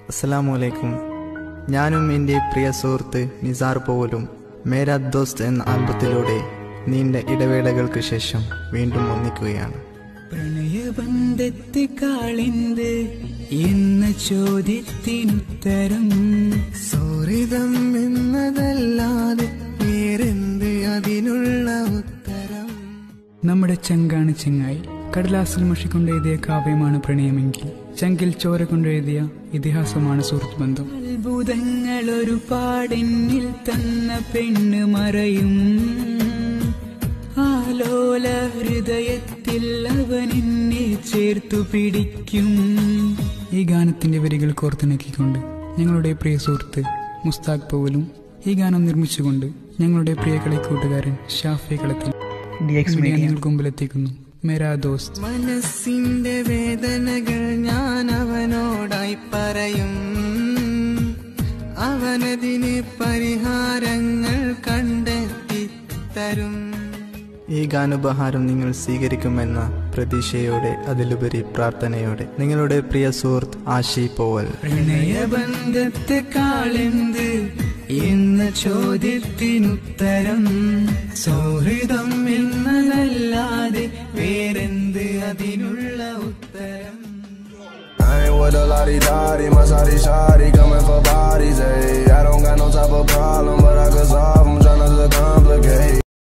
അസ്സലാമു അലൈക്കും ഞാനും എൻ്റെ പ്രിയ സുഹൃത്ത് നിസാർ പോലും മേരാ ദോസ്ത് എന്ന ആൽബത്തിലൂടെ നീണ്ട ഇടവേളകൾക്ക് ശേഷം വീണ്ടും ഒന്നിക്കുകയാണ് പ്രണയബന്ധത്തെക്കാളെന്ത് എന്ന ചോദ്യത്തിനുത്തരം സൗഹൃദം എന്നതല്ലാതെ വേറെന്ത് അതിനുള്ള ഉത്തരം നമ്മുടെ ചങ്കാണ് ചെങ്ങായി കടലാസിൽ മഷിക്കൊണ്ട് എഴുതിയ കാവ്യമാണ് പ്രണയമെങ്കിൽ ചങ്കിൽ ചോര കൊണ്ടെഴുതിയ ഇതിഹാസമാണ് സുഹൃത്ത് ബന്ധം അത്ഭുതങ്ങൾ ഒരുപാടെന്നിൽ തന്ന പെണ്ണ് മറയും ആലോല ഹൃദയത്തിൽ അവൻ എന്നെ ചേർത്തു പിടിക്കും ഈ ഗാനത്തിന്റെ വരികൾ കോർത്തിണക്കിക്കൊണ്ട് ഞങ്ങളുടെ പ്രിയ സുഹൃത്ത് മുസ്താഖ് പൗലും ഈ ഗാനം നിർമ്മിച്ചുകൊണ്ട് ഞങ്ങളുടെ പ്രിയ കളിക്കൂട്ടുകാരൻ ഷാഫി കളത്തിൽ നിങ്ങൾക്ക് മുമ്പിലെത്തിക്കുന്നു മേരാ ദോസ്ത് മനസ്സിന്റെ വേദനകൾ ഞാൻ അവനോടായി പറയും അവനതിന് പരിഹാരങ്ങൾ കണ്ടെത്തി തരും ഈ ഗാനുപഹാരം നിങ്ങൾ സ്വീകരിക്കുമെന്ന പ്രതീക്ഷയോടെ അതിലുപരി പ്രാർത്ഥനയോടെ നിങ്ങളുടെ പ്രിയ സുഹൃത്ത് ആശി പോവൽ പ്രണയബന്ധത്തെക്കാളെന്ത് എന്ന ചോദ്യത്തിനുത്തരം സൗഹൃദം എന്നതല്ലാതെ വേറെന്ത് അതിനുള്ള ഉത്തരം I ain't with a lottie dottie, my shawty shawty coming for bodies, ayy. I don't got no type of problem, but I could solve them, tryna look complicate.